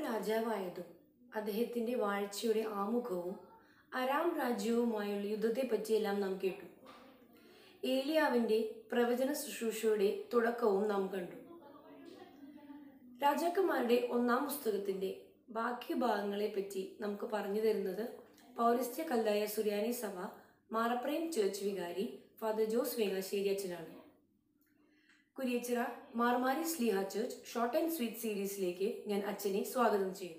രാജാവായതും അദ്ദേഹത്തിന്റെ വാഴ്ചയുടെ ആമുഖവും അരാം രാജ്യവുമായുള്ള യുദ്ധത്തെപ്പറ്റിയെല്ലാം നാം കേട്ടു ഏലിയാവിന്റെ പ്രവചന ശുശ്രൂഷയുടെ തുടക്കവും നാം കണ്ടു രാജാക്കന്മാരുടെ ഒന്നാം പുസ്തകത്തിന്റെ ബാക്കി ഭാഗങ്ങളെ പറ്റി നമുക്ക് പറഞ്ഞു തരുന്നത് പൗരസ്ത്യ കല്ലായ സുറിയാനി സഭ മാറപ്രയം ചേർച്ച് വികാരി ഫാദർ ജോസ് വേങ്ങാശ്ശേരി അച്ഛനാണ് Kuriachira Mar Mari Sliha church short and sweet സീരീസിലേക്ക് ഞാൻ അച്ഛനെ സ്വാഗതം ചെയ്യുന്നു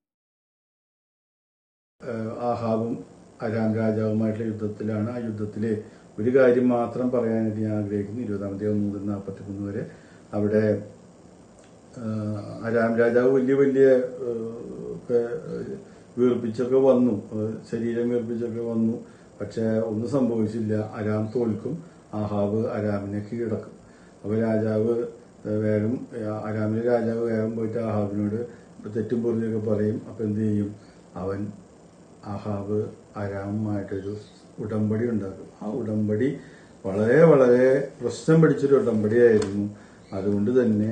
ഏഹ് ആഹാബും അരാം രാജാവുമായിട്ടുള്ള യുദ്ധത്തിലാണ് ആ യുദ്ധത്തിലെ ഒരു കാര്യം മാത്രം പറയാനായിട്ട് ഞാൻ ആഗ്രഹിക്കുന്നു ഇരുപതാമത്തെ ഒന്ന് മുതൽ നാൽപ്പത്തി മൂന്ന് വരെ അവിടെ ഏഹ് അരാം രാജാവ് വലിയ വലിയ ഏഹ്, ഒക്കെ ഏഹ്, വീർപ്പിച്ചൊക്കെ വന്നു ഏഹ്, ശരീരം വീർപ്പിച്ചൊക്കെ വന്നു പക്ഷെ ഒന്നും സംഭവിച്ചില്ല അരാം തോൽക്കും ആഹാബ് അരാമിനെ കീഴടക്കും അപ്പൊ രാജാവ് ഏഹ്, വേഗം ഏഹ്, അരാമിലെ രാജാവ് വേഗം പോയിട്ട് ആഹാബിനോട് തെറ്റും പൊറിഞ്ഞൊക്കെ പറയും അപ്പൊ എന്ത് ചെയ്യും അവൻ ആഹാബ് അരാമുമായിട്ടൊരു ഉടമ്പടി ഉണ്ടാക്കും ആ ഉടമ്പടി വളരെ വളരെ പ്രശ്നം പിടിച്ചൊരു ഉടമ്പടിയായിരുന്നു അതുകൊണ്ട് തന്നെ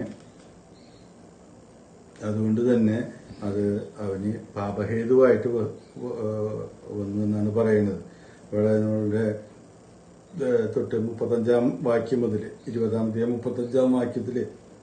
അതുകൊണ്ട് തന്നെ അത് അവന് പാപഹേതുവായിട്ട് വ- വ- ഏഹ് വന്നു എന്നാണ് പറയുന്നത് ഇവിടെ നമ്മളുടെ ഏഹ് തൊട്ട് മുപ്പത്തഞ്ചാം വാക്യം മുതൽ ഇരുപതാമത്തെ മുപ്പത്തഞ്ചാം വാക്യത്തില്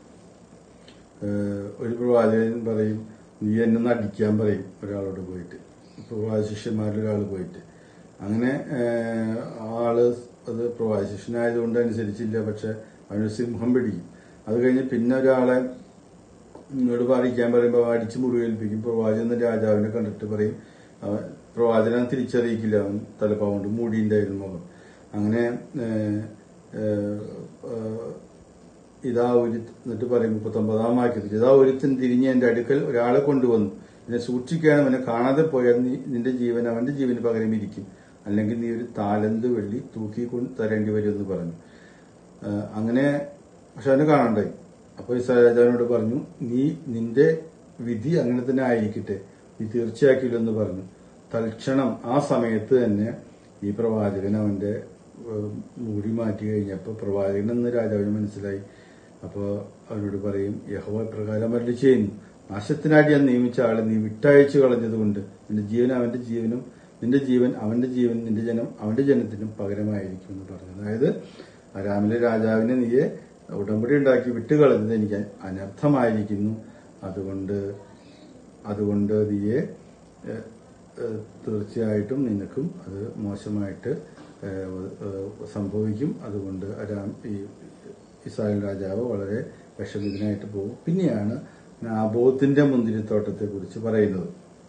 ഏഹ് ഒരു പ്രവാചകൻ പറയും നീ എന്നെ നടിക്കാൻ പറയും ഒരാളോട് പോയിട്ട് പ്രവാചക ശിഷ്യന്മാരിൽ ഒരാൾ പോയിട്ട് അങ്ങനെ ഏഹ് ആള് അത് പ്രവാചക ശിഷ്യനായതുകൊണ്ട് അനുസരിച്ചില്ല പക്ഷെ അവന് സിംഹം പിടിക്കും അത് കഴിഞ്ഞ് പിന്നെ ഒരാളെ ഇങ്ങോട്ട് പാലിക്കാൻ പറയുമ്പോൾ അടിച്ച് മുറിവേൽപ്പിക്കും പ്രവാചകൻ രാജാവിനെ കണ്ടിട്ട് പറയും അവൻ പ്രവാചകനെ തിരിച്ചറിയിക്കില്ല അവൻ തലപ്പാവ് കൊണ്ട് മൂടിയുണ്ടായിരുന്നു മുഖം അങ്ങനെ ഏഹ്, ഏഹ്, ഏഹ്, ഇതാ ഒരു എന്നിട്ട് പറയും മുപ്പത്തൊമ്പതാം വാക്യത്തിൽ ഇതാ ഒരുത്തൻ തിരിഞ്ഞ് എന്റെ അടുക്കൽ ഒരാളെ കൊണ്ടുവന്നു എന്നെ സൂക്ഷിക്കുകയാണ് അവനെ കാണാതെ പോയാൽ നീ നിന്റെ ജീവൻ അവന്റെ ജീവന് പകരം ഇരിക്കും അല്ലെങ്കിൽ നീ ഒരു താലന്ത് വെള്ളി തൂക്കി കൊണ്ട് തരേണ്ടി വരും എന്ന് പറഞ്ഞു ഏഹ് അങ്ങനെ പക്ഷെ അവനെ കാണണ്ടായി അപ്പൊ ഇസ്രായേൽ രാജാവിനോട് പറഞ്ഞു നീ നിന്റെ വിധി അങ്ങനെ തന്നെ ആയിരിക്കട്ടെ നീ തീർച്ചയാക്കില്ലെന്ന് പറഞ്ഞു തൽക്ഷണം ആ സമയത്ത് തന്നെ ഈ പ്രവാചകൻ അവന്റെ ഏഹ്, മൂടി മാറ്റി കഴിഞ്ഞപ്പോൾ പ്രവാചകൻ എന്ന് രാജാവിന് മനസ്സിലായി അപ്പോൾ അവനോട് പറയും യഹോവ പ്രകാരം അരളി ചെയ്യുന്നു നാശത്തിനായിട്ട് ഞാൻ നിയമിച്ച ആളെ നീ വിട്ടയച്ചു കളഞ്ഞതുകൊണ്ട് നിന്റെ ജീവൻ അവന്റെ ജീവനും നിന്റെ ജീവൻ അവന്റെ ജീവൻ നിന്റെ ജനം അവന്റെ ജനത്തിനും പകരമായിരിക്കും എന്ന് പറഞ്ഞു അതായത് അരാമിലെ രാജാവിനെ നീയെ ഉടമ്പടി ഉണ്ടാക്കി വിട്ടുകളഞ്ഞത് എനിക്ക് അനർത്ഥമായിരിക്കുന്നു അതുകൊണ്ട് അതുകൊണ്ട് നീയെ ഏഹ്, ഏഹ്, തീർച്ചയായിട്ടും നിനക്കും അത് മോശമായിട്ട് ഏഹ്, ഏഹ്, സംഭവിക്കും അതുകൊണ്ട് അരാം ഈ ഇസ്രായേൽ രാജാവ് വളരെ വിഷമിതനായിട്ട് പോകും പിന്നെയാണ് നാബോത്തിന്റെ മുന്തിരിത്തോട്ടത്തെ കുറിച്ച് പറയുന്നത്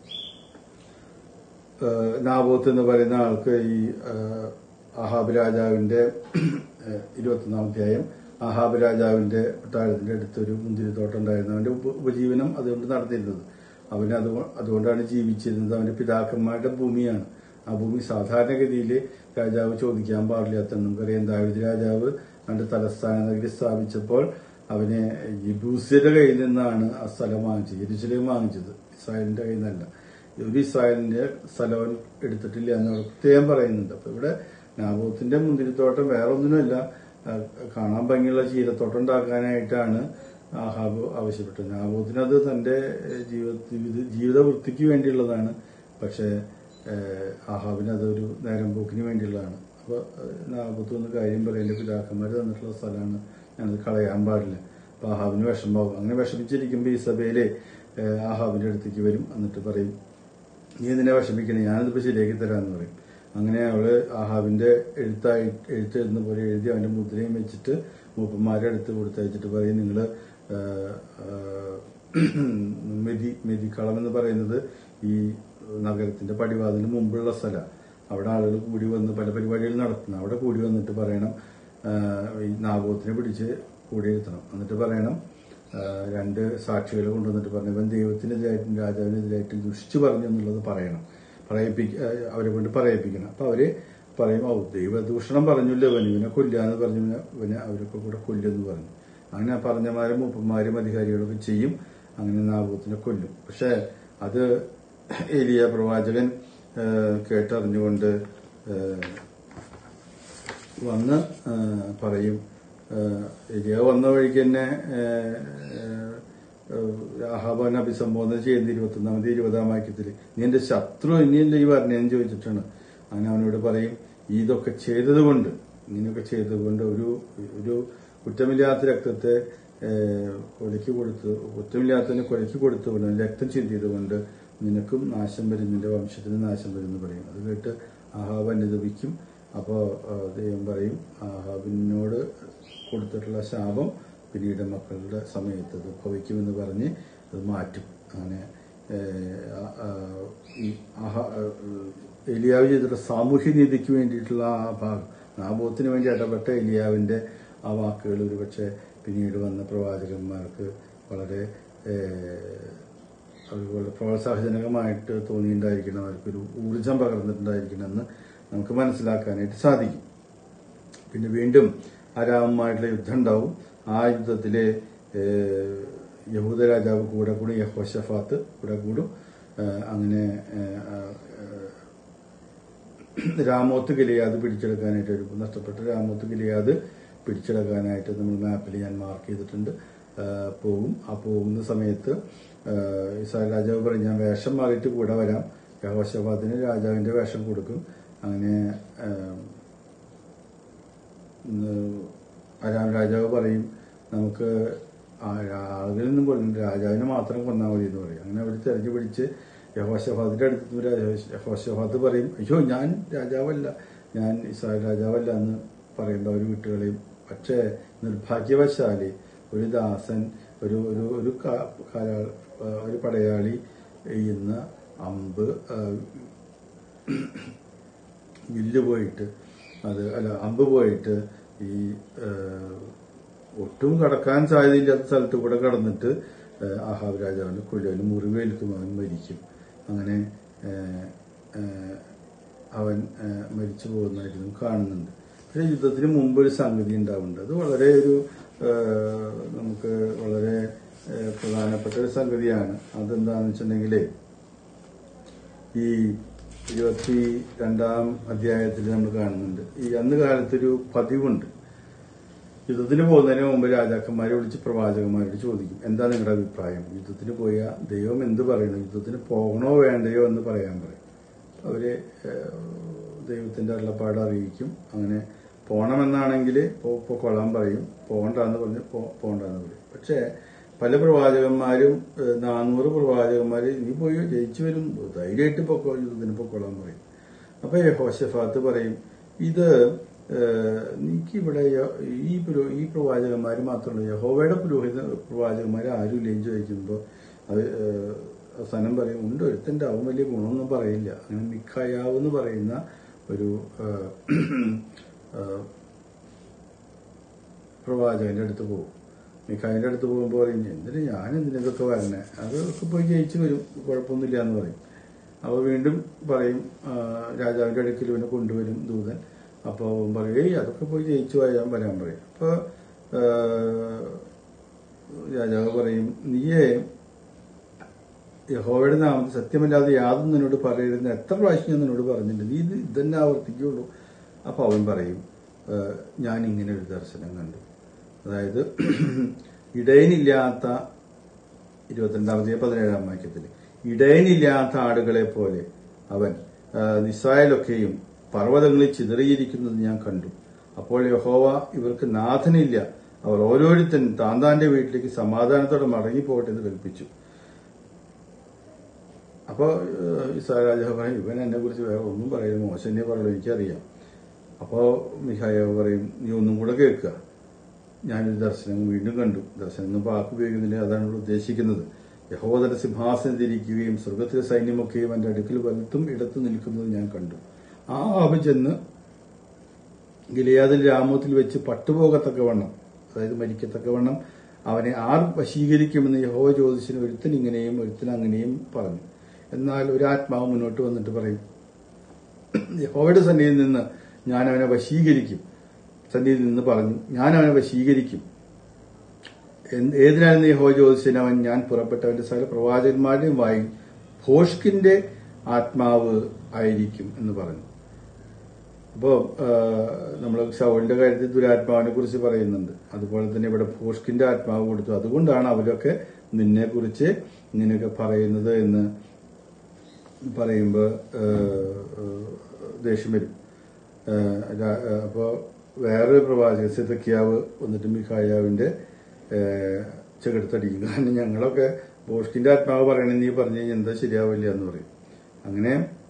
ഏഹ് നാബോത്ത് എന്ന് പറയുന്ന ആൾക്ക് ഈ ഏഹ്, അഹാബ് രാജാവിന്റെ ഏഹ്, ഇരുപത്തൊന്നാമത്തെ അധ്യായം അഹാബ് രാജാവിന്റെ കൊട്ടാരത്തിന്റെ അടുത്തൊരു മുന്തിരിത്തോട്ടം ഉണ്ടായിരുന്നു അവന്റെ ഉപ- ഉപജീവനം അതുകൊണ്ട് നടത്തിയിരുന്നത് അവന് അത് അതുകൊണ്ടാണ് ജീവിച്ചിരുന്നത് അവന്റെ പിതാക്കന്മാരുടെ ഭൂമിയാണ് ആ ഭൂമി സാധാരണഗതിയിൽ രാജാവ് ചോദിക്കാൻ പാടില്ലാത്ത നമുക്കറിയാം ദാവിദ് രാജാവ് അവന്റെ തലസ്ഥാന നഗരി സ്ഥാപിച്ചപ്പോൾ അവനെ യിബൂസിയുടെ കയ്യിൽ നിന്നാണ് ആ സ്ഥലം വാങ്ങിച്ചത് യെരുശലേം വാങ്ങിച്ചത് ഇസ്രായേലിന്റെ കയ്യിൽ നിന്നല്ല ഒരു ഇസ്രായേലിന്റെ സ്ഥലം അവൻ എടുത്തിട്ടില്ല എന്ന് അവിടെ പ്രത്യേകം പറയുന്നുണ്ട് അപ്പൊ ഇവിടെ നാബോത്തിന്റെ മുന്തിരിത്തോട്ടം വേറെ ഒന്നിനുമല്ല ആ, കാണാൻ ഭംഗിയുള്ള ചീരത്തോട്ടം ഉണ്ടാക്കാനായിട്ടാണ് ആഹാബ് ആവശ്യപ്പെട്ടത് നാബോത്തിന് അത് തന്റെ ഏഹ്, ജീവിത ജീവിത- ജീവിത വൃത്തിക്ക് വേണ്ടിയുള്ളതാണ് പക്ഷേ ഏഹ്, ആഹാബിന് അതൊരു നേരം പോക്കിന് വേണ്ടിയുള്ളതാണ് അപ്പൊ ഏഹ്, നാബോത്ത് ഒന്ന് കാര്യം പറയും എന്റെ പിതാക്കന്മാര് തന്നിട്ടുള്ള സ്ഥലമാണ് ഞാനത് കളയാൻ പാടില്ല അപ്പൊ ആഹാബിന് വിഷമാവും അങ്ങനെ വിഷമിച്ചിരിക്കുമ്പോ ഈ സഭയിലെ ഏഹ്, ആഹാബിന്റെ അടുത്തേക്ക് വരും എന്നിട്ട് പറയും നീ എന്തിനാ വിഷമിക്കണേ ഞാനിതിപ്പോ ശരിയാക്കി തരാന്ന് പറയും അങ്ങനെ അവള് ആഹാബിന്റെ എഴുത്തായി എഴുത്തെഴുതുന്ന പോലെ എഴുതി അവന്റെ മുദ്രയും വെച്ചിട്ട് മൂപ്പന്മാരെ അടുത്ത് കൊടുത്തയച്ചിട്ട് പറയും നിങ്ങള് ആ, ആ, മെതി മെതിക്കളം എന്ന് പറയുന്നത് ഈ നഗരത്തിന്റെ പടിവാതിന് മുമ്പുള്ള സ്ഥലമാണ് അവിടെ ആളുകൾ കൂടി വന്ന് പല പരിപാടികൾ നടത്തുന്നു അവിടെ കൂടി വന്നിട്ട് പറയണം ആ, ഈ നാഗോത്തിനെ പിടിച്ച് കൂടിയിരുത്തണം എന്നിട്ട് പറയണം ആ, രണ്ട് സാക്ഷികളെ കൊണ്ടുവന്നിട്ട് പറഞ്ഞു ഇവൻ ദൈവത്തിനെതിരായിട്ടും രാജാവിനെതിരായിട്ടും ദുഷിച്ചു പറഞ്ഞു എന്നുള്ളത് പറയണം പറയിപ്പിക്ക ആ, അവരെ കൊണ്ട് പറയിപ്പിക്കണം അപ്പൊ അവര് പറയും ഓ ദൈവദൂഷണം പറഞ്ഞല്ലോ ഇവൻ ഇവനെ കൊല്ലാന്ന് പറഞ്ഞു ഇവനെ ഇവനെ അവരൊക്കെ കൂടെ കൊല്ലുമെന്ന് പറഞ്ഞു അങ്ങനെ പറഞ്ഞമാരും മൂപ്പന്മാരും അധികാരികളൊക്കെ ചെയ്യും അങ്ങനെ നാബൂത്തിനെ കൊല്ലും പക്ഷെ അത് ഏലിയ പ്രവാചകൻ ആ, കേട്ടറിഞ്ഞുകൊണ്ട് ആ, വന്ന് ആ, പറയും ആ, ഏലിയ വന്ന വഴിക്ക് തന്നെ ആ, ആ, ആഹാബാൻ അഭിസംബോധന ചെയ്യുന്ന ഇരുപത്തൊന്നാമത് ഇരുപതാം വാക്യത്തിൽ നീ എന്റെ ശത്രു ഇനിയല്ല ഈ പറഞ്ഞതെന്ന് ചോദിച്ചിട്ടാണ് അങ്ങനെ അവനോട് പറയും ഇതൊക്കെ ചെയ്തതുകൊണ്ട് ഇങ്ങനെയൊക്കെ ചെയ്തതുകൊണ്ട് ഒരു ഒരു കുറ്റമില്ലാത്ത രക്തത്തെ ഏഹ്, കൊലയ്ക്ക് കൊടുത്തു കുറ്റമില്ലാത്തതിന് കൊലയ്ക്ക് കൊടുത്തുകൊണ്ട് രക്തം ചിന്തിയതുകൊണ്ട് നിനക്കും നാശം വരും നിന്റെ വംശത്തിന് നാശം വരും എന്ന് പറയും അത് കേട്ട് ആഹാബ് അനുദപിക്കും അപ്പോൾ ദൈവം പറയും ആഹാബിനോട് കൊടുത്തിട്ടുള്ള ശാപം പിന്നീട് മക്കളുടെ സമയത്ത് അത് ഭവിക്കുമെന്ന് പറഞ്ഞ് അത് മാറ്റും അങ്ങനെ ഏഹ്, ആ, ആ, ഈ ആഹാ ഏഹ്, എലിയാവ് ചെയ്തിട്ടുള്ള സാമൂഹ്യ നീതിക്ക് വേണ്ടിയിട്ടുള്ള ആ ഭാഗം നാബോത്തിന് വേണ്ടി ഇടപെട്ട എലിയാവിന്റെ ആ വാക്കുകൾ ഒരുപക്ഷെ പിന്നീട് വന്ന പ്രവാചകന്മാർക്ക് വളരെ ഏഹ്, അതുപോലെ പ്രോത്സാഹജനകമായിട്ട് തോന്നിയിട്ടുണ്ടായിരിക്കണം അവർക്കൊരു ഊർജം പകർന്നിട്ടുണ്ടായിരിക്കണമെന്ന് നമുക്ക് മനസ്സിലാക്കാനായിട്ട് സാധിക്കും പിന്നെ വീണ്ടും അരാമുമായിട്ടുള്ള യുദ്ധം ഉണ്ടാവും ആ യുദ്ധത്തില് ഏഹ്, യഹൂദ രാജാവ് കൂടെ കൂടും യഹോഷഫാത്ത് കൂടെ കൂടും ഏഹ്, അങ്ങനെ ഏഹ്, ഏഹ്, രാമോത്ത് ഗിലിയാദ് പിടിച്ചെടുക്കാനായിട്ട് ഒരു നഷ്ടപ്പെട്ട രാമോത്ത് ഗിലിയാദ് പിടിച്ചെടുക്കാനായിട്ട് നമ്മൾ മാപ്പിൽ ഞാൻ മാർക്ക് ചെയ്തിട്ടുണ്ട് ആ, പോകും ആ പോകുന്ന സമയത്ത് ആ, ഇസ്രായേൽ രാജാവ് പറയും ഞാൻ വേഷം മാറിയിട്ട് കൂടെ വരാം യഹോശബാദിന് രാജാവിന്റെ വേഷം കൊടുക്കും അങ്ങനെ ആ, ഇന്ന് അരാം രാജാവ് പറയും നമുക്ക് ആ ആളുകളിൽ നിന്നും കൊല്ലുന്നു രാജാവിനെ മാത്രം കൊന്നാൽ മതി എന്ന് പറയും അങ്ങനെ അവർ തെരഞ്ഞു പിടിച്ച് യഹോശഫാദിന്റെ അടുത്ത് യഹോശഫാദ് പറയും അയ്യോ ഞാൻ രാജാവല്ല ഞാൻ ഇസ്രായേൽ രാജാവല്ല എന്ന് പറയുമ്പോൾ അവർ വിട്ടുകളയും പക്ഷേ നിർഭാഗ്യവശാലി ഒരു ദാസൻ ഒരു ഒരു ഒരു കാ- കാലാ- ഒരു പടയാളി ഇന്ന് അമ്പ് ആ, വില്ല് പോയിട്ട് അത് അല്ല അമ്പ് പോയിട്ട് ഈ ആ, ഒട്ടും കടക്കാൻ സാധ്യതയില്ലാത്ത സ്ഥലത്ത് കൂടെ കടന്നിട്ട് ആ, ആഹാബ് രാജാവിന്റെ കൊല്ലവന് മുറിവേൽക്കും അവൻ മരിക്കും അങ്ങനെ ആ, ആ, അവൻ ആ, മരിച്ചു പോകുന്നതായിട്ട് നമുക്ക് കാണുന്നുണ്ട് പക്ഷേ യുദ്ധത്തിന് മുമ്പ് ഒരു സംഗതി ഉണ്ടാവുന്നുണ്ട് അത് വളരെ ഒരു ആ, നമുക്ക് വളരെ ആ, പ്രധാനപ്പെട്ട ഒരു സംഗതിയാണ് അതെന്താണെന്ന് വെച്ചിട്ടുണ്ടെങ്കിൽ ഈ ഇരുപത്തി രണ്ടാം അധ്യായത്തിൽ നമ്മൾ കാണുന്നുണ്ട് ഈ അന്ന് കാലത്തൊരു പതിവുണ്ട് യുദ്ധത്തിന് പോകുന്നതിന് മുമ്പ് രാജാക്കന്മാരെ വിളിച്ച് പ്രവാചകന്മാരോട് ചോദിക്കും എന്താ നിങ്ങളുടെ അഭിപ്രായം യുദ്ധത്തിന് പോയ ദൈവം എന്ത് പറയുന്നു യുദ്ധത്തിന് പോകണോ വേണ്ടയോ എന്ന് പറയാൻ പറയും അവര് ഏഹ്, ദൈവത്തിന്റെ അരുളപ്പാട് അറിയിക്കും അങ്ങനെ പോണമെന്നാണെങ്കിൽ കൊള്ളാൻ പറയും പോകണ്ടെന്ന് പറഞ്ഞ് പോ- പോകണ്ടെന്ന് പറയും പക്ഷേ പല പ്രവാചകന്മാരും ഏഹ്, നാനൂറ് പ്രവാചകന്മാര് നീ പോയി ജയിച്ചു വരും ധൈര്യമായിട്ട് പൊക്കോ യുദ്ധത്തിന് പൊക്കോളാൻ പറയും അപ്പൊ യഹോഷഫാത്ത് പറയും ഇത് ഏഹ്, എനിക്കിവിടെ യ- ഈ പുരോ- ഈ പ്രവാചകന്മാര് മാത്രമല്ല യഹോവയുടെ പുരോഹിത പ്രവാചകന്മാർ ആരും ഇല്ലെന്ന് ചോദിക്കുമ്പോൾ അത് ഏഹ്, അവസാനം പറയും ഉണ്ട് ഒരുത്തന്റെ അവൻ വലിയ ഗുണമൊന്നും പറയില്ല അങ്ങനെ മിഖായാവ് എന്ന് പറയുന്ന ഒരു ഏഹ്, ഏഹ്, പ്രവാചകന്റെ അടുത്ത് പോകും മിഖായിന്റെ അടുത്ത് പോകുമ്പോൾ പറയും എന്തിനു ഞാൻ എന്തിനൊക്കെ വരണേ അതൊക്കെ പോയി ജയിച്ചു വരും കുഴപ്പമൊന്നുമില്ല എന്ന് പറയും അപ്പോൾ വീണ്ടും പറയും ആ, രാജാവിന്റെ അടുക്കൽ ഇവനെ കൊണ്ടുവരും ദൂതൻ അപ്പോൾ അവൻ പറയും ഏയ് അതൊക്കെ പോയി ജയിച്ചു വരാൻ വരാൻ പറയും അപ്പോൾ രാജാവ് പറയും നീയേ യഹോവയുടെ നാമത്തിൽ സത്യമല്ലാതെ യാതൊന്നും നിന്നോട് പറയരുതെന്ന് എത്ര പ്രാവശ്യം ഞാൻ നിന്നോട് പറഞ്ഞിട്ടുണ്ട് നീ ഇത് ഇതന്നെ ആവർത്തിക്കുള്ളൂ അപ്പൊ അവൻ പറയും "ഏ, ഞാൻ ഇങ്ങനെ ഒരു ദർശനം കണ്ടു അതായത് ഇടയനില്ലാത്ത ഇരുപത്തിരണ്ടാമത്തെ പതിനേഴാം വാക്യത്തിൽ ഇടയനില്ലാത്ത ആടുകളെ പോലെ അവൻ ആ, ഇസ്രായേലൊക്കെയും പർവ്വതങ്ങളിൽ ചിതറിയിരിക്കുന്നത് ഞാൻ കണ്ടു അപ്പോൾ യഹോവ ഇവർക്ക് നാഥനില്ല അവർ ഓരോരുത്തരും താന്താന്റെ വീട്ടിലേക്ക് സമാധാനത്തോടെ മടങ്ങിപ്പോകട്ടെ എന്ന് കൽപ്പിച്ചു അപ്പൊ ഏഹ്, ഇസ്രായേൽ രാജാവ് പറയും ഇവൻ എന്നെ കുറിച്ച് വേറെ ഒന്നും പറയില്ല മോശം എന്നെ പറയുള്ളൂ എനിക്കറിയാം അപ്പോ മിഹായാവ് പറയും നീ ഒന്നും കൂടെ കേൾക്കുക ഞാനൊരു ദർശനം വീണ്ടും കണ്ടു ദർശനം എന്ന് വാക്ക് ഉപയോഗിക്കുന്നില്ല അതാണ് ഇവിടെ ഉദ്ദേശിക്കുന്നത് യഹോദര സിംഹാസനത്തിരിക്കുകയും സ്വർഗത്തിലെ സൈന്യമൊക്കെയും എന്റെ അടുക്കൽ വലത്തും ഇടത്തും നിൽക്കുന്നത് ഞാൻ കണ്ടു ആ ആബ് ചെന്ന് ഗിലിയാദിൽ രാമോത്തിൽ വെച്ച് പട്ടുപോകത്തക്കവണ്ണം അതായത് മരിക്കത്തക്കവണ്ണം അവനെ ആർ വശീകരിക്കുമെന്ന് യഹോവ ജ്യോതിഷിന് ഒരുത്തൻ ഇങ്ങനെയും ഒരുത്തൻ അങ്ങനെയും പറഞ്ഞു എന്നാൽ ഒരു ആത്മാവ് മുന്നോട്ട് വന്നിട്ട് പറയും യഹോവയുടെ സന്നിധിയിൽ നിന്ന് ഞാൻ അവനെ വശീകരിക്കും സന്നിധിയിൽ നിന്ന് പറഞ്ഞു ഞാൻ അവനെ വശീകരിക്കും എന്ത്- ഏതിനായിരുന്നു യഹോവ ജ്യോതിഷിന് അവൻ ഞാൻ പുറപ്പെട്ടവന്റെ സകല പ്രവാചകന്മാരുടെയും വായി ഭോഷ്കിന്റെ ആത്മാവ് ആയിരിക്കും എന്ന് പറഞ്ഞു അപ്പോൾ നമ്മൾ ഷൗലിന്റെ കാര്യത്തിൽ ദുരാത്മാവിനെ കുറിച്ച് പറയുന്നുണ്ട് അതുപോലെ തന്നെ ഇവിടെ ഭോഷ്കിന്റെ ആത്മാവ് കൊടുത്തു അതുകൊണ്ടാണ് അവരൊക്കെ നിന്നെ കുറിച്ച് ഇങ്ങനെയൊക്കെ പറയുന്നത് എന്ന് പറയുമ്പോൾ ദേഷ്യം വരും അപ്പോൾ വേറൊരു പ്രവാചകൻ സിതക്കിയാവ് വന്നിട്ട് മിഖായാവിന്റെ ചെകെടുത്തടിക്കും കാരണം ഞങ്ങളൊക്കെ ബോഷ്കിന്റെ ആത്മാവ് പറയണേ നീ പറഞ്ഞു കഴിഞ്ഞാൽ എന്താ ശരിയാവില്ല എന്ന് പറയും അങ്ങനെ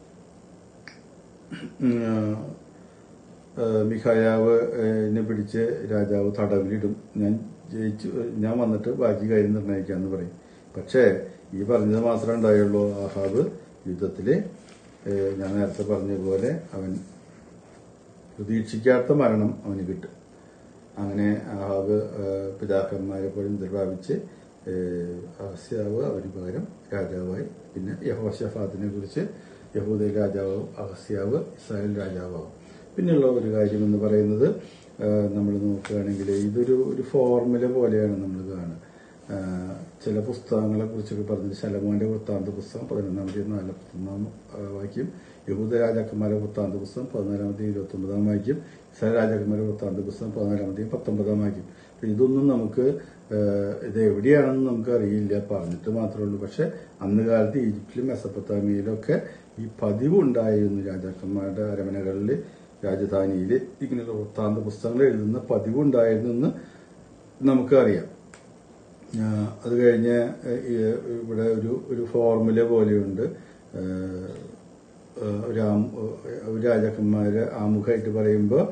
ഉം, ആ, മിഖായാവ് എന്നെ പിടിച്ച് രാജാവ് തടവിലിടും ഞാൻ ജയിച്ചു ഞാൻ വന്നിട്ട് ബാക്കി കാര്യം നിർണ്ണയിക്കാന്ന് പറയും പക്ഷേ ഈ പറഞ്ഞത് മാത്രമേ ഉണ്ടായുള്ളൂ ആഹാബ് യുദ്ധത്തില് ഏ, ഞാൻ നേരത്തെ പറഞ്ഞതുപോലെ അവൻ പ്രതീക്ഷിക്കാത്ത മരണം അവന് കിട്ടും അങ്ങനെ ആഹാബ് ആ, പിതാക്കന്മാരെ പോലും നിർഭാവിച്ച് അഹസ്യാവ് അവന് പകരം രാജാവായി പിന്നെ യഹോഷഫാത്തിനെ കുറിച്ച് യഹൂദ രാജാവാവും അഹസ്യാവ് ഇസ്രായേൽ രാജാവാവും പിന്നെയുള്ള ഒരു കാര്യം എന്ന് പറയുന്നത് നമ്മൾ നോക്കുകയാണെങ്കിൽ ഇതൊരു ഒരു ഫോർമുല പോലെയാണ് നമ്മൾ കാണുക ആ, ചില പുസ്തകങ്ങളെ കുറിച്ചൊക്കെ പറഞ്ഞത് ശലമോന്റെ വൃത്താന്ത പുസ്തകം പതിനൊന്നാമത്തെ നാൽപ്പത്തൊന്നാം ആ, വാക്യം യഹൂദ രാജാക്കന്മാരുടെ വൃത്താന്ത പുസ്തകം പതിനാലാമത്തെ ഇരുപത്തി ഒമ്പതാം വാക്യം ഇസ്രായേൽ രാജാക്കന്മാരുടെ വൃത്താന്ത പുസ്തകം പതിനാലാമത്തെയും പത്തൊമ്പതാം വാക്യം അപ്പൊ ഇതൊന്നും നമുക്ക് ആ, ഇത് എവിടെയാണെന്ന് നമുക്ക് അറിയില്ല പറഞ്ഞിട്ട് മാത്രമേ ഉള്ളൂ പക്ഷെ അന്ന് കാലത്ത് ഈജിപ്തിലും മെസപ്പൊത്താമിയയിലും ഒക്കെ ഈ പതിവ് ഉണ്ടായിരുന്നു രാജാക്കന്മാരുടെ അരമനകളിൽ രാജധാനിയിൽ ഇങ്ങനെയുള്ള വൃത്താന്ത പുസ്തകങ്ങൾ എഴുതുന്ന പതിവ് ഉണ്ടായിരുന്നു എന്ന് നമുക്കറിയാം ആ, അത് കഴിഞ്ഞ് ഈ ഇവിടെ ഒരു ഒരു ഫോർമുല പോലെയുണ്ട് ആ, ആ, ഒരു ആം- ഒരു രാജാക്കന്മാര് ആമുഖമായിട്ട് പറയുമ്പോൾ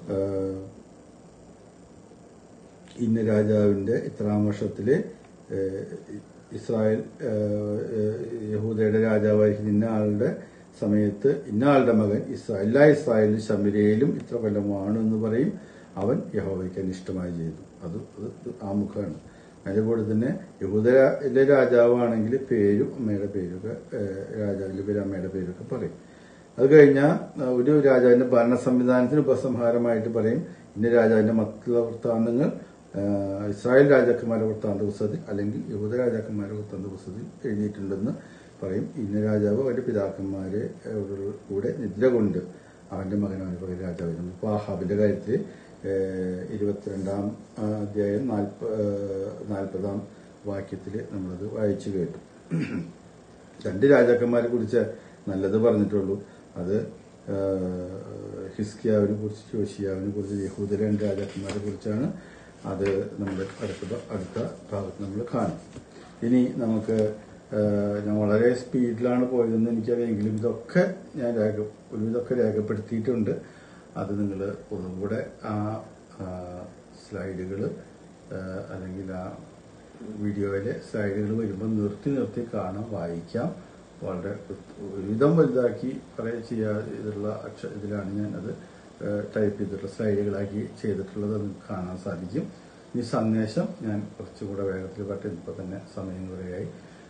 ഇന്ന രാജാവിന്റെ ഇത്രാം വർഷത്തില് ഏഹ്, ഇസ്രായേൽ ഏഹ്, ഏഹ്, യഹൂദയുടെ രാജാവായിരിക്കുന്ന ഇന്ന ആളുടെ സമയത്ത് ഇന്ന ആളുടെ മകൻ ഇസ്രായേൽ എല്ലാ ഇസ്രായേലിലും ശമരിയയിലും ഇത്ര കൊല്ലമാണ് എന്ന് പറയും അവൻ യഹോവയ്ക്ക് അനിഷ്ടമായി ചെയ്തു അത് അത് ആമുഖമാണ് അതിന്റെ കൂടെ തന്നെ യഹൂദയിലെ രാജാവാണെങ്കിൽ പേരും അമ്മയുടെ പേരൊക്കെ ഏഹ്, രാജാവിന്റെ പേര് അമ്മയുടെ പേരൊക്കെ പറയും അത് കഴിഞ്ഞാൽ ഒരു രാജാവിന്റെ ഭരണ സംവിധാനത്തിന് ഉപസംഹാരമായിട്ട് പറയും ഇന്ന രാജാവിന്റെ മറ്റുള്ള വൃത്താന്തങ്ങൾ ആ, ഇസ്രായേൽ രാജാക്കന്മാരുടെ വൃത്താന്ത പുസ്തകത്തിൽ അല്ലെങ്കിൽ യഹൂദ രാജാക്കന്മാരുടെ വൃത്താന്ത പുസ്തകത്തിൽ എഴുതിയിട്ടുണ്ടെന്ന് പറയും ഇന്ന രാജാവ് അവന്റെ പിതാക്കന്മാരെ അവരുടെ കൂടെ നിദ്ര കൊണ്ട് അവന്റെ മകൻ അവന് പകരം രാജാവിനും ഇപ്പൊ ആഹാബിന്റെ കാര്യത്തിൽ ഇരുപത്തിരണ്ടാം ആ, അധ്യായം നാൽപ്പ ആ, നാൽപ്പതാം വാക്യത്തിൽ നമ്മളത് വായിച്ചു കേട്ടു രണ്ട് രാജാക്കന്മാരെ കുറിച്ച് നല്ലത് പറഞ്ഞിട്ടുള്ളൂ അത് ആ, ഹിസ്കിയാവിനെ കുറിച്ച് ജോഷിയാവിനെ കുറിച്ച് യഹൂദ രണ്ട് രാജാക്കന്മാരെ കുറിച്ചാണ് അത് നമ്മുടെ അടുത്ത അടുത്ത ഭാഗത്ത് നമ്മൾ കാണും ഇനി നമുക്ക് ആ, ഞാൻ വളരെ സ്പീഡിലാണ് പോയതെന്ന് എനിക്കറിയാമെങ്കിലും ഇതൊക്കെ ഞാൻ രേഖ ഒരുവിധമൊക്കെ രേഖപ്പെടുത്തിയിട്ടുണ്ട് അത് നിങ്ങൾ ഒന്നുകൂടെ ആ സ്ലൈഡുകൾ അല്ലെങ്കിൽ ആ വീഡിയോയിലെ സ്ലൈഡുകൾ വരുമ്പോൾ നിർത്തി നിർത്തി കാണാം വായിക്കാം വളരെ ഒരുവിധം വലുതാക്കി പറയ ചെയ്യാതുള്ള അക്ഷ ഇതിലാണ് ഞാൻ അത് ടൈപ്പ് ചെയ്തിട്ടുള്ള സ്ലൈഡുകളാക്കി ചെയ്തിട്ടുള്ളത് നിങ്ങൾക്ക് കാണാൻ സാധിക്കും ഈ സന്ദേശം ഞാൻ കുറച്ചുകൂടെ വേഗത്തിൽ പറ്റി ഇപ്പോൾ തന്നെ സമയം കുറേയായി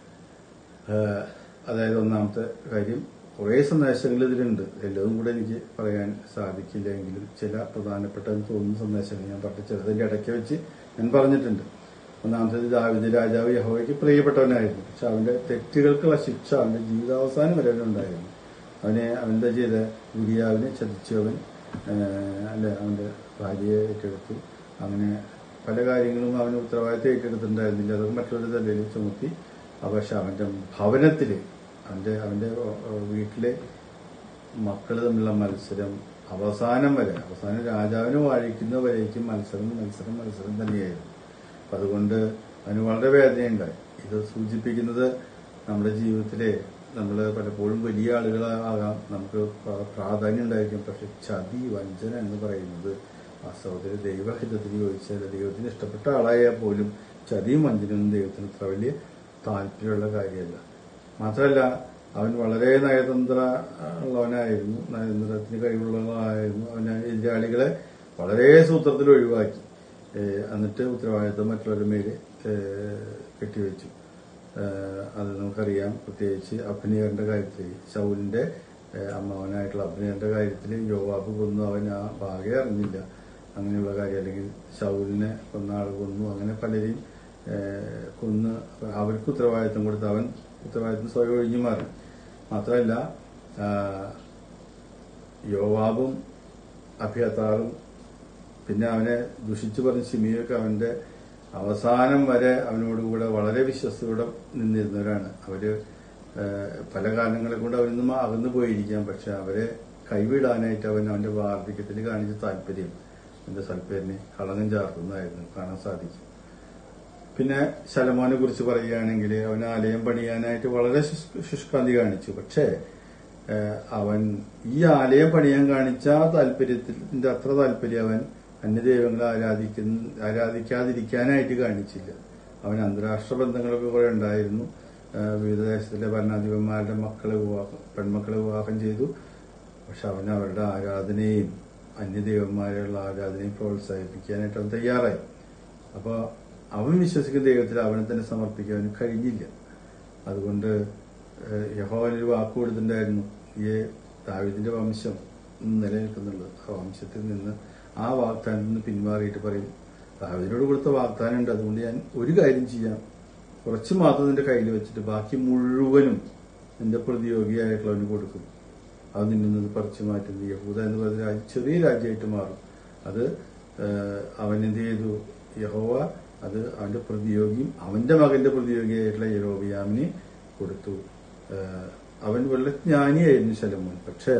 ഏഹ് അതായത് ഒന്നാമത്തെ കാര്യം കുറേ സന്ദേശങ്ങൾ ഇതിലുണ്ട് എല്ലാതും കൂടെ എനിക്ക് പറയാൻ സാധിക്കില്ല എങ്കിലും ചില പ്രധാനപ്പെട്ടതെന്ന് തോന്നുന്ന സന്ദേശങ്ങൾ ഞാൻ പറഞ്ഞു ചിലതിന്റെ ഇടയ്ക്ക് വെച്ച് ഞാൻ പറഞ്ഞിട്ടുണ്ട് ഒന്നാമത്തേത് ദാവിദ് രാജാവ് യഹോവയ്ക്ക് പ്രിയപ്പെട്ടവനായിരുന്നു പക്ഷെ അവന്റെ തെറ്റുകൾക്കുള്ള ശിക്ഷ അവന്റെ ജീവിതാവസാനം വരെ ഉണ്ടായിരുന്നു അവനെ അവനെന്താ ചെയ്ത ഗുരിയാവിനെ ചതിച്ചവൻ ഏഹ് അല്ലെ അവന്റെ ഭാര്യയെ ഏറ്റെടുത്തു അങ്ങനെ പല കാര്യങ്ങളും അവന് ഉത്തരവാദിത്തം ഏറ്റെടുത്തിട്ടുണ്ടായിരുന്നില്ല അതൊക്കെ മറ്റൊരു തലയിൽ ചുമത്തി ആ പക്ഷെ അവന്റെ ഭവനത്തില് അവന്റെ അവന്റെ ഏഹ് വീട്ടിലെ മക്കള് തമ്മിലുള്ള മത്സരം അവസാനം വരെ അവസാനം രാജാവിനെ വാഴിക്കുന്നവരേക്കും മത്സരം മത്സരം മത്സരം തന്നെയായിരുന്നു അപ്പൊ അതുകൊണ്ട് അതിന് വളരെ വേദനയുണ്ടായി ഇത് സൂചിപ്പിക്കുന്നത് നമ്മുടെ ജീവിതത്തിലെ നമ്മൾ പലപ്പോഴും വലിയ ആളുകളാകാം നമുക്ക് പ്ര- പ്രാധാന്യം ഉണ്ടായിരിക്കും പക്ഷെ ചതി വഞ്ചന എന്ന് പറയുന്നത് വാസ്തവത്തിൽ ദൈവഹിതത്തിന് ചോദിച്ചാൽ ദൈവത്തിന് ഇഷ്ടപ്പെട്ട ആളായാൽ പോലും ചതിയും വഞ്ചനയും ദൈവത്തിന് അത്ര വലിയ താല്പര്യമുള്ള കാര്യമല്ല മാത്രമല്ല അവൻ വളരെ നയതന്ത്ര ഉള്ളവനായിരുന്നു നയതന്ത്രത്തിന് കഴിവുള്ളവനായിരുന്നു അവൻ എതിരാളികളെ വളരെ സൂത്രത്തിൽ ഒഴിവാക്കി ഏഹ് എന്നിട്ട് ഉത്തരവാദിത്വം മറ്റുള്ളവരുടെ മേല് ഏഹ് കെട്ടിവെച്ചു ഏഹ് അത് നമുക്കറിയാം പ്രത്യേകിച്ച് അഭിനയറിന്റെ കാര്യത്തിൽ ശൗലിന്റെ ഏഹ് അമ്മാവനായിട്ടുള്ള അഭിനയറിന്റെ കാര്യത്തിൽ യോവാബ് കൊന്നു അവൻ ആ ഭാഗ്യം അറിഞ്ഞില്ല അങ്ങനെയുള്ള കാര്യം അല്ലെങ്കിൽ ശൗലിനെ കൊന്ന ആൾ കൊന്നു അങ്ങനെ പലരെയും ഏഹ് കൊന്ന് അവർക്ക് ഉത്തരവാദിത്വം കൊടുത്ത് അവൻ ഉത്തരവാദിത്വം സ്വയം ഒഴിഞ്ഞു മാറി മാത്രമല്ല ആഹ് യോവാബും അഭിയത്താറും പിന്നെ അവനെ ദുഷിച്ചു പറഞ്ഞ സിമിയൊക്കെ അവന്റെ അവസാനം വരെ അവനോട് കൂടെ വളരെ വിശ്വസ്തയോടെ നിന്നിരുന്നവരാണ് അവര് ഏഹ്, പല കാരണങ്ങളെ കൊണ്ട് അവരിൽ നിന്നും അകന്നു പോയിരിക്കാം പക്ഷെ അവരെ കൈവിടാനായിട്ട് അവൻ അവന്റെ വാർദ്ധക്യത്തിൽ കാണിച്ച താല്പര്യം എന്റെ സൽപ്പേരിനെ കളങ്കം ചാർത്തുന്നതായിരുന്നു കാണാൻ സാധിക്കും പിന്നെ ശലമോനെ കുറിച്ച് പറയുകയാണെങ്കിൽ അവൻ ആലയം പണിയാനായിട്ട് വളരെ ശുഷ്- ശുഷ്കാന്തി കാണിച്ചു പക്ഷേ ഏഹ്, അവൻ ഈ ആലയം പണിയാൻ കാണിച്ച ആ താല്പര്യത്തിന്റെ അത്ര താല്പര്യം അവൻ അന്യദൈവങ്ങളെ ആരാധിക്കുന്ന ആരാധിക്കാതിരിക്കാനായിട്ട് കാണിച്ചില്ല അവൻ അന്താരാഷ്ട്ര ബന്ധങ്ങളൊക്കെ കുറെ ഉണ്ടായിരുന്നു ഏഹ്, വിവിധ ദേശത്തിലെ ഭരണാധിപന്മാരുടെ മക്കളെ വിവാഹം പെൺമക്കളെ വിവാഹം ചെയ്തു പക്ഷെ അവൻ അവരുടെ ആരാധനയും അന്യദൈവന്മാരെയുള്ള ആരാധനയും പ്രോത്സാഹിപ്പിക്കാനായിട്ട് അവൻ തയ്യാറായി അപ്പോൾ അവൻ വിശ്വസിക്കുന്ന ദൈവത്തിൽ അവനെ തന്നെ സമർപ്പിക്കാൻ അവന് കഴിഞ്ഞില്ല അതുകൊണ്ട് ഏഹ്, യഹോവനൊരു വാക്ക് കൊടുത്തിട്ടുണ്ടായിരുന്നു ഈ ദാവിദിന്റെ വംശം നിലനിൽക്കുന്നുള്ളത് ആ വംശത്തിൽ നിന്ന് ആ വാഗ്ദാനത്തിൽ നിന്ന് പിന്മാറിയിട്ട് പറയും ദാവിദിനോട് കൊടുത്ത വാഗ്ദാനം ഉണ്ട് അതുകൊണ്ട് ഞാൻ ഒരു കാര്യം ചെയ്യാം കുറച്ച് മാത്രം നിന്റെ കയ്യിൽ വെച്ചിട്ട് ബാക്കി മുഴുവനും നിന്റെ പ്രതിയോഗിയായിട്ടുള്ളവന് കൊടുക്കും അത് നിന്നിൽ നിന്ന് പറിച്ചു മാറ്റുന്നത് യഹൂദ എന്ന് പറയുന്ന രാജ്യം ചെറിയ രാജ്യമായിട്ട് മാറും അത് ഏഹ്, അവൻ എന്ത് ചെയ്തു യഹോവ അത് അവന്റെ പ്രതിയോഗിയും അവന്റെ മകന്റെ പ്രതിയോഗിയായിട്ടുള്ള യരോബിയാമിന് കൊടുത്തു ഏഹ്, അവൻ വളരെ ജ്ഞാനിയായിരുന്നു ശലമോൻ പക്ഷേ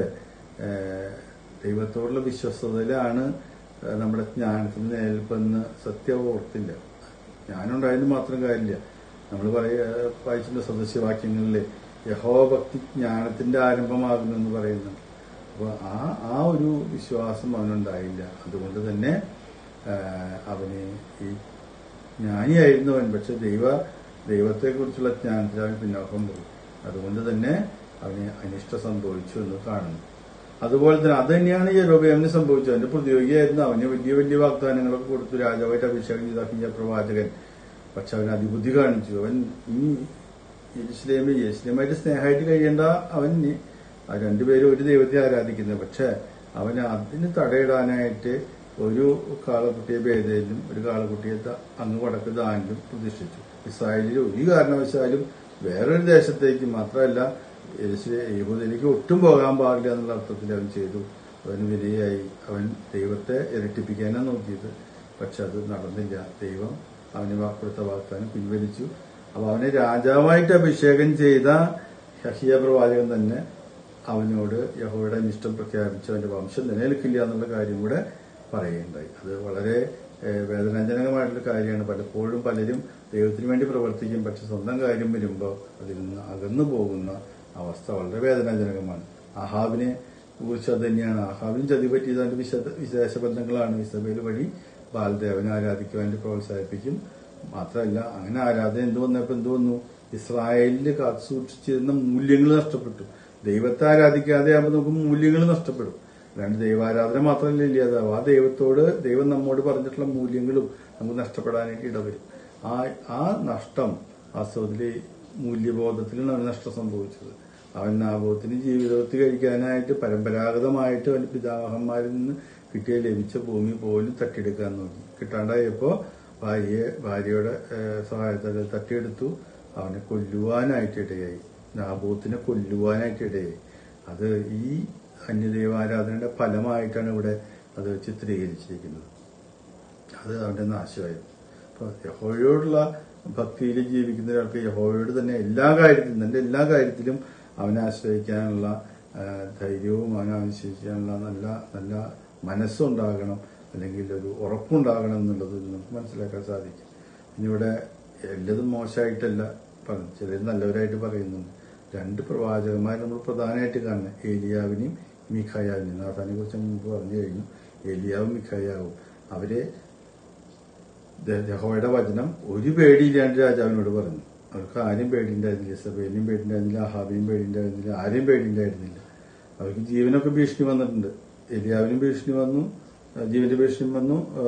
ഏഹ്, ദൈവത്തോടുള്ള വിശ്വസ്തതയിലാണ് ഏഹ്, നമ്മുടെ ജ്ഞാനത്തിന് നിലനിൽപ്പെന്ന് സത്യം ഓർത്തില്ല ജ്ഞാനമുണ്ടായെന്ന് മാത്രം കാര്യമില്ല നമ്മൾ പറയുക വായിച്ചിട്ടുണ്ട് സദസ്യവാക്യങ്ങളിൽ യഹോഭക്തി ജ്ഞാനത്തിന്റെ ആരംഭമാകുന്നു എന്ന് പറയുന്നുണ്ട് അപ്പോൾ ആ ആ ഒരു വിശ്വാസം അവനുണ്ടായില്ല അതുകൊണ്ട് തന്നെ ആ, അവന് ഈ ജ്ഞാനിയായിരുന്നവൻ പക്ഷെ ദൈവ ദൈവത്തെക്കുറിച്ചുള്ള ജ്ഞാനത്തിൽ അവൻ പിന്നോക്കം പോയി അതുകൊണ്ട് തന്നെ അവന് അനിഷ്ടം സംഭവിച്ചു എന്ന് കാണുന്നു അതുപോലെ തന്നെ അത് തന്നെയാണ് യരോബിയാമിന് സംഭവിച്ചത് അവന്റെ പ്രതിയോഗിയായിരുന്നു അവന് വലിയ വലിയ വാഗ്ദാനങ്ങളൊക്കെ കൊടുത്തു രാജാവായിട്ട് അഭിഷേകം ചെയ്ത അഹിയ പ്രവാചകൻ പക്ഷെ അവൻ അതിബുദ്ധി കാണിച്ചു അവൻ ഇനി യെരുശലേമിൽ യെരുശലേമായിട്ട് സ്നേഹമായിട്ട് കഴിയേണ്ട അവൻ ഇനി ആ രണ്ടുപേരും ഒരു ദൈവത്തെ ആരാധിക്കുന്നത് പക്ഷെ അവൻ അതിന് തടയിടാനായിട്ട് ഒരു കാളക്കുട്ടിയെ ഭേദയിലും ഒരു കാളക്കുട്ടിയെ ദ- അങ്ങ് വടക്ക് ദാനിലും പ്രതിഷ്ഠിച്ചു ഇസ്രായേലിൽ ഒരു കാരണവശാലും വേറൊരു ദേശത്തേക്ക് മാത്രമല്ല യെരുശലേ- യഹൂദയിലേക്ക് ഒട്ടും പോകാൻ പാടില്ല എന്നുള്ള അർത്ഥത്തിൽ അവൻ ചെയ്തു അവന് വിനയായി അവൻ ദൈവത്തെ ഇരട്ടിപ്പിക്കാനാണ് നോക്കിയത് പക്ഷെ അത് നടന്നില്ല ദൈവം അവന് വാ- കൊടുത്ത വാഗ്ദാനം പിൻവലിച്ചു അപ്പൊ അവനെ രാജാവായിട്ട് അഭിഷേകം ചെയ്ത ഹഹിയ പ്രവാചകൻ തന്നെ അവനോട് യഹോയുടെ അനിഷ്ടം പ്രഖ്യാപിച്ച് അവന്റെ വംശം നിലനിൽക്കില്ല എന്നുള്ള കാര്യം കൂടെ പറയുകയുണ്ടായി അത് വളരെ ഏഹ്, വേദനാജനകമായിട്ടുള്ള കാര്യമാണ് പലപ്പോഴും പലരും ദൈവത്തിന് വേണ്ടി പ്രവർത്തിക്കും പക്ഷെ സ്വന്തം കാര്യം വരുമ്പോൾ അതിൽ നിന്ന് അകന്നു പോകുന്ന അവസ്ഥ വളരെ വേദനാജനകമാണ് അഹാബിനെ കുറിച്ച് അത് തന്നെയാണ് അഹാബിനും ചതി പറ്റിയത് അവന്റെ വിശദ വിശേഷ ബന്ധങ്ങളാണ് ഇസബേൽ വഴി ബാലദേവനെ ആരാധിക്കുവാൻ വേണ്ടി പ്രോത്സാഹിപ്പിക്കും മാത്രമല്ല അങ്ങനെ ആരാധന എന്ത് വന്നപ്പോ എന്ത് വന്നു ഇസ്രായേലില് കാത്തു സൂക്ഷിച്ചിരുന്ന മൂല്യങ്ങൾ നഷ്ടപ്പെട്ടു ദൈവത്തെ ആരാധിക്കാതെ ആകുമ്പോൾ നമുക്ക് മൂല്യങ്ങൾ നഷ്ടപ്പെടും അല്ലാണ്ട് ദൈവാരാധന മാത്രമല്ല ഇല്ലാതാവും ആ ദൈവത്തോട് ദൈവം നമ്മോട് പറഞ്ഞിട്ടുള്ള മൂല്യങ്ങളും നമുക്ക് നഷ്ടപ്പെടാനായിട്ട് ഇടവരും ആ ആ നഷ്ടം വാസ്തവത്തില് മൂല്യബോധത്തിലാണ് അവന് നഷ്ടം സംഭവിച്ചത് അവൻ നാബോത്തിന് ജീവിതത്തിൽ കഴിക്കാനായിട്ട് പരമ്പരാഗതമായിട്ട് അവന്റെ പിതാമഹന്മാരിൽ നിന്ന് കിട്ടിയ ലഭിച്ച ഭൂമി പോലും തട്ടിയെടുക്കാൻ നോക്കി കിട്ടാണ്ടായപ്പോ ഭാര്യയെ ഭാര്യയുടെ ഏഹ്, സഹായത്തോടെ തട്ടിയെടുത്തു അവനെ കൊല്ലുവാനായിട്ട് ഇടയായി നാബോത്തിനെ കൊല്ലുവാനായിട്ട് ഇടയായി അത് ഈ അന്യദൈവാരാധനയുടെ ഫലമായിട്ടാണ് ഇവിടെ അത് ചിത്രീകരിച്ചിരിക്കുന്നത് അത് അവന്റെ നാശമായിരുന്നു അപ്പൊ യഹോയോടുള്ള ഭക്തിയിൽ ജീവിക്കുന്ന ഒരാൾക്ക് യഹോയോട് തന്നെ എല്ലാ കാര്യത്തിലും തന്റെ എല്ലാ കാര്യത്തിലും അവനെ ആശ്രയിക്കാനുള്ള ആ, ധൈര്യവും അവനെ ആശ്രയിക്കാനുള്ള നല്ല നല്ല മനസ്സുണ്ടാകണം അല്ലെങ്കിൽ ഒരു ഉറപ്പുണ്ടാകണം എന്നുള്ളത് നമുക്ക് മനസ്സിലാക്കാൻ സാധിക്കും പിന്നെ ഇവിടെ എല്ലതും മോശമായിട്ടല്ല പറഞ്ഞു ചിലർ നല്ലവരായിട്ട് പറയുന്നുണ്ട് രണ്ട് പ്രവാചകന്മാർ നമ്മൾ പ്രധാനമായിട്ട് കാണുന്നത് ഏലിയാവിനെയും മിഖായാവിനെയും നാഥാനെ കുറിച്ച് മുമ്പ് പറഞ്ഞു കഴിഞ്ഞു ഏലിയാവും മിഖായാവും അവരെ ദ- യഹോവയുടെ വചനം ഒരു പേടിയില്ലാണ്ട് രാജാവിനോട് പറഞ്ഞു അവർക്ക് ആരും പേടിയുണ്ടായിരുന്നില്ല സബേലിനും പേടിയുണ്ടായിരുന്നില്ല അഹാബിനും പേടിയുണ്ടായിരുന്നില്ല ആരെയും പേടിയുണ്ടായിരുന്നില്ല അവർക്ക് ജീവനൊക്കെ ഭീഷണി വന്നിട്ടുണ്ട് എലിയാവിനും ഭീഷണി വന്നു ആ, ജീവന്റെ ഭീഷണി വന്നു ആ,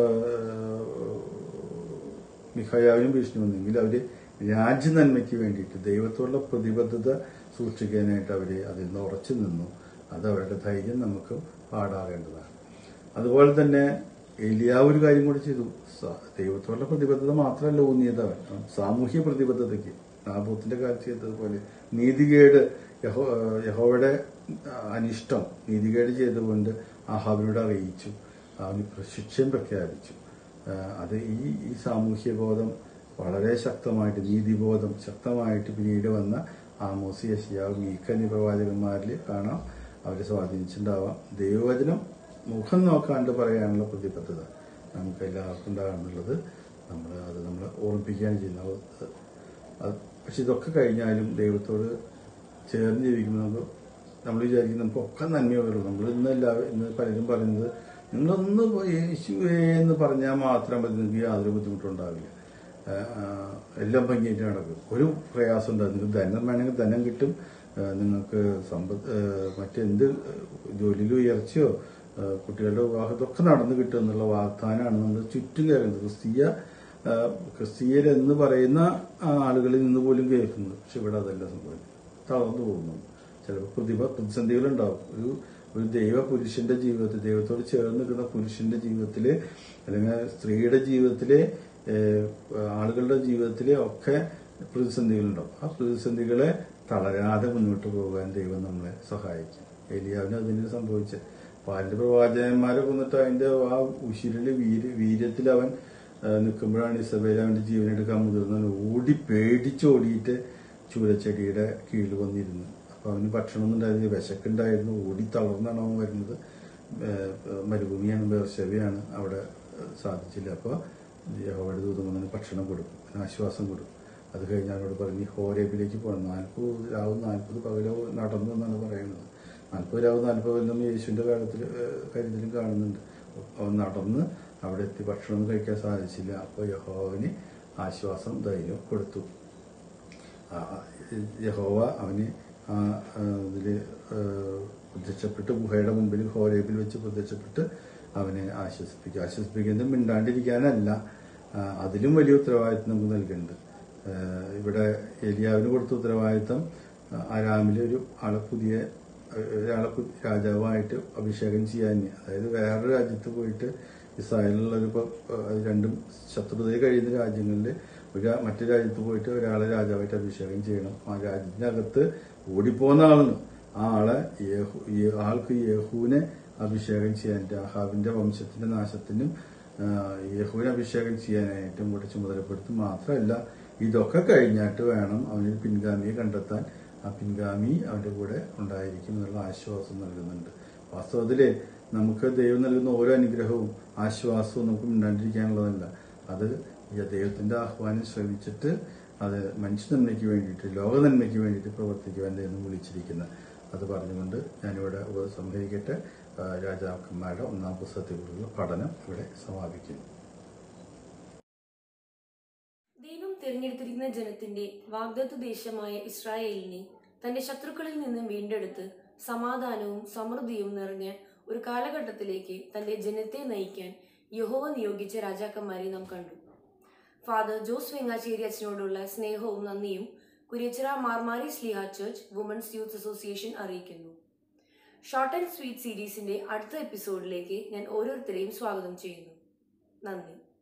മിഖായാവിനും ഭീഷണി വന്നെങ്കിൽ അവര് രാജ്യ നന്മയ്ക്ക് വേണ്ടിയിട്ട് ദൈവത്തോടുള്ള പ്രതിബദ്ധത സൂക്ഷിക്കാനായിട്ട് അവര് അതിൽ നിന്ന് ഉറച്ചു നിന്നു അത് അവരുടെ ധൈര്യം നമുക്ക് പാടാകേണ്ടതാണ് അതുപോലെ തന്നെ എലിയാവ് ഒരു കാര്യം കൂടി ചെയ്തു സ- ദൈവത്തോടുള്ള പ്രതിബദ്ധത മാത്രമല്ല ഊന്നിയത് അവൻ അവൻ സാമൂഹ്യ പ്രതിബദ്ധതയ്ക്ക് നാബൂത്തിന്റെ കാലത്ത് ചെയ്തതുപോലെ നീതികേട് യഹോ യഹോവയുടെ അനിഷ്ടം നീതികേട് ചെയ്തുകൊണ്ട് ആഹാബിനോട് അറിയിച്ചു അവന് ശിക്ഷയും പ്രഖ്യാപിച്ചു ആ, അത് ഈ ഈ സാമൂഹ്യ ബോധം വളരെ ശക്തമായിട്ട് നീതിബോധം ശക്തമായിട്ട് പിന്നീട് വന്ന ആമോസ് യശിയാവ് മീക്ക എന്നീ പ്രവാചകന്മാരിൽ കാണാം അവരെ സ്വാധീനിച്ചിട്ടുണ്ടാവാം ദൈവവചനം മുഖം നോക്കാണ്ട് പറയാനുള്ള പ്രതിബദ്ധത നമുക്ക് എല്ലാവർക്കും ഉണ്ടാകുന്നുള്ളത് നമ്മൾ അത് നമ്മൾ ഓർമ്മിപ്പിക്കുകയാണ് ചെയ്യുന്നത് അത് അത് പക്ഷെ ഇതൊക്കെ കഴിഞ്ഞാലും ദൈവത്തോട് ചേർന്ന് ജീവിക്കുമ്പോൾ നമുക്ക് നമ്മൾ വിചാരിക്കും നമുക്ക് ഒക്കെ നന്മയേ വരുള്ളൂ നമ്മൾ ഇന്നല്ല ഇന്ന് പലരും പറയുന്നത് നിങ്ങളൊന്ന് യേശുവേ എന്ന് പറഞ്ഞാൽ മാത്രം മതി നിങ്ങൾക്ക് യാതൊരു ബുദ്ധിമുട്ടും ഉണ്ടാവില്ല ആ, ആ, എല്ലാം ഭംഗിയായിട്ട് നടക്കും ഒരു പ്രയാസം ഉണ്ടാകും നിങ്ങൾക്ക് ധനം വേണമെങ്കിൽ ധനം കിട്ടും ആ, നിങ്ങൾക്ക് സമ്പത്ത് ആ, മറ്റെന്ത് ജോലിയിൽ ഉയർച്ചയോ ആ, കുട്ടികളുടെ വിവാഹം ഇതൊക്കെ നടന്നു കിട്ടും എന്നുള്ള വാഗ്ദാനമാണ് നമ്മൾ ചുറ്റും കേൾക്കുന്നത് ക്രിസ്തീയ ആ, ക്രിസ്തീയരെന്ന് പറയുന്ന ആളുകളിൽ നിന്ന് പോലും കേൾക്കുന്നത് പക്ഷെ ഇവിടെ അതല്ല സംഭവിക്കുന്നത് തളർന്നു പോകുന്നു ചിലപ്പോൾ പ്രതിഭ പ്രതിസന്ധികളുണ്ടാവും ഒരു ഒരു ദൈവ പുരുഷന്റെ ജീവിതത്തിൽ ദൈവത്തോട് ചേർന്ന് നിൽക്കുന്ന പുരുഷന്റെ ജീവിതത്തില് അല്ലെങ്കിൽ സ്ത്രീയുടെ ജീവിതത്തിലെ ഏഹ്, ആളുകളുടെ ജീവിതത്തിലെ ഒക്കെ പ്രതിസന്ധികളുണ്ടാവും ആ പ്രതിസന്ധികളെ തളരാതെ മുന്നോട്ട് പോകാൻ ദൈവം നമ്മളെ സഹായിക്കും ഏലിയാവിന് അതിന് സംഭവിച്ച പാലിന്റെ പ്രവാചകന്മാരെ കൊന്നിട്ട് അതിന്റെ ആ ഉശിരില് വീര വീര്യത്തിൽ അവൻ നിൽക്കുമ്പോഴാണ് ഇസബേൽ അവന്റെ ജീവനെടുക്കാൻ മുതിർന്നവൻ ഓടി പേടിച്ചോടിയിട്ട് ചൂരച്ചെടിയുടെ കീഴിൽ വന്നിരുന്നു അപ്പൊ അവന് ഭക്ഷണമൊന്നും ഉണ്ടായിരുന്നില്ല വിശക്കുണ്ടായിരുന്നു ഓടി തളർന്നാണ് അവൻ വരുന്നത് ഏഹ് മരുഭൂമിയാണ് ബേർഷവയാണ് അവിടെ സാധിച്ചില്ല അപ്പോൾ യഹോവയുടെ ദൂതം വന്നതിന് ഭക്ഷണം കൊടുക്കും അവന് ആശ്വാസം കൊടുക്കും അത് കഴിഞ്ഞ് അവനോട് പറഞ്ഞ് ഹോരേബിലേക്ക് പോകണം നാൽപ്പത് രാവും നാൽപ്പത് പകലോ നടന്നു എന്നാണ് പറയുന്നത് നാൽപ്പത് രാവും നാൽപ്പത് പകലും യേശുവിന്റെ കാര്യത്തിൽ കാര്യത്തിലും കാണുന്നുണ്ട് അവൻ നടന്ന് അവിടെ എത്തി ഭക്ഷണം കഴിക്കാൻ സാധിച്ചില്ല അപ്പോൾ യഹോവന് ആശ്വാസം ധൈര്യം കൊടുത്തു ആ, യഹോവ അവന് ആ ആ, ഇതില് ആ, പ്രത്യക്ഷപ്പെട്ട് ഗുഹയുടെ മുമ്പിൽ ഹോരേബിൽ വെച്ച് പ്രത്യക്ഷപ്പെട്ട് അവനെ ആശ്വസിപ്പിക്കുക ആശ്വസിപ്പിക്കുന്നത് മിണ്ടാണ്ടിരിക്കാനല്ല ആ, അതിലും വലിയ ഉത്തരവാദിത്വം നമുക്ക് നൽകുന്നുണ്ട് ആ, ഇവിടെ ഏലിയാവിന് കൊടുത്ത ഉത്തരവാദിത്വം ആ, ആരാമിലെ ഒരു ആളെ പുതിയ ഒരാളെ പു- രാജാവായിട്ട് അഭിഷേകം ചെയ്യാൻ അതായത് വേറൊരു രാജ്യത്ത് പോയിട്ട് ഇസ്രായേലിലുള്ള ഒരു പ- പ- രണ്ടും ശത്രുതയിൽ കഴിയുന്ന രാജ്യങ്ങളിൽ ഒരു രാ- മറ്റു രാജ്യത്ത് പോയിട്ട് ഒരാളെ രാജാവായിട്ട് അഭിഷേകം ചെയ്യണം ആ രാജ്യത്തിനകത്ത് ഓടിപ്പോകുന്ന ആളാണ് ആ ആളെ യേഹു ഈ ആൾക്ക് യേഹുവിനെ അഭിഷേകം ചെയ്യാനായിട്ട് അഹാബിന്റെ വംശത്തിന്റെ നാശത്തിനും ആ, യേഹുവിനെ അഭിഷേകം ചെയ്യാനായിട്ടും കൂടെ ചുമതലപ്പെടുത്തും മാത്രമല്ല ഇതൊക്കെ കഴിഞ്ഞിട്ട് വേണം അവന് പിൻഗാമിയെ കണ്ടെത്താൻ ആ പിൻഗാമി അവന്റെ കൂടെ ഉണ്ടായിരിക്കും എന്നുള്ള ആശ്വാസം നൽകുന്നുണ്ട് വാസ്തവത്തില് നമുക്ക് ദൈവം നൽകുന്ന ഓരോ അനുഗ്രഹവും ആശ്വാസവും നമുക്ക് മിണ്ടാണ്ടിരിക്കാനുള്ളതല്ല അത് ഈ ദൈവത്തിന്റെ ആഹ്വാനം ശ്രമിച്ചിട്ട് അത് മനുഷ്യ നന്മയ്ക്ക് വേണ്ടിയിട്ട് ലോക നന്മയ്ക്ക് വേണ്ടിയിട്ട് പ്രവർത്തിക്കുവാൻ ദൈവം വിളിച്ചിരിക്കുന്നത് അത് പറഞ്ഞുകൊണ്ട് ഞാനിവിടെ ഉപസംഹരിക്കട്ടെ ആ, രാജാക്കന്മാരുടെ ഒന്നാം പുസ്തകത്തെക്കുറിച്ചുള്ള പഠനം ഇവിടെ സമാപിക്കുന്നു ദൈവം തിരഞ്ഞെടുത്തിരിക്കുന്ന ജനത്തിന്റെ വാഗ്ദത്ത ദേശമായ ഇസ്രായേലിനെ തന്റെ ശത്രുക്കളിൽ നിന്നും വീണ്ടെടുത്ത് സമാധാനവും സമൃദ്ധിയും നിറഞ്ഞ ഒരു കാലഘട്ടത്തിലേക്ക് തന്റെ ജനത്തെ നയിക്കാൻ യഹോവ നിയോഗിച്ച രാജാക്കന്മാരെ നാം കണ്ടു ഫാദർ ജോസ് വെങ്ങാശ്ശേരി അച്ഛനോടുള്ള സ്നേഹവും നന്ദിയും Kuriachira Mar Mari Sliha church women's youth association അറിയിക്കുന്നു ഷോർട്ട് ആൻഡ് സ്വീറ്റ് സീരീസിന്റെ അടുത്ത എപ്പിസോഡിലേക്ക് ഞാൻ ഓരോരുത്തരെയും സ്വാഗതം ചെയ്യുന്നു നന്ദി